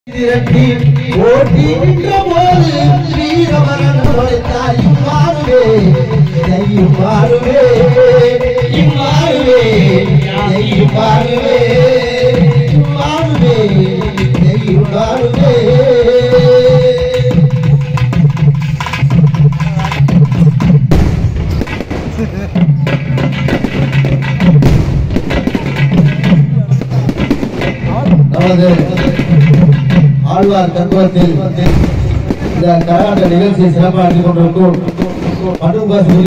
திரட்டி ஓட்டி நின்ற போது வீரமரன் தொலைத்தாய் இம்மாறுவே இதை இம்மாறுவே இம்மாறுவே இதை இம்மாறுவே இம்மாறுவே இதை இம்மாறுவே நமது ஆழ்வார் தத்துவத்தில் இந்த கரகாட்ட நிகழ்ச்சியை சிறப்பாக கொண்டிருக்கும் படுபாசி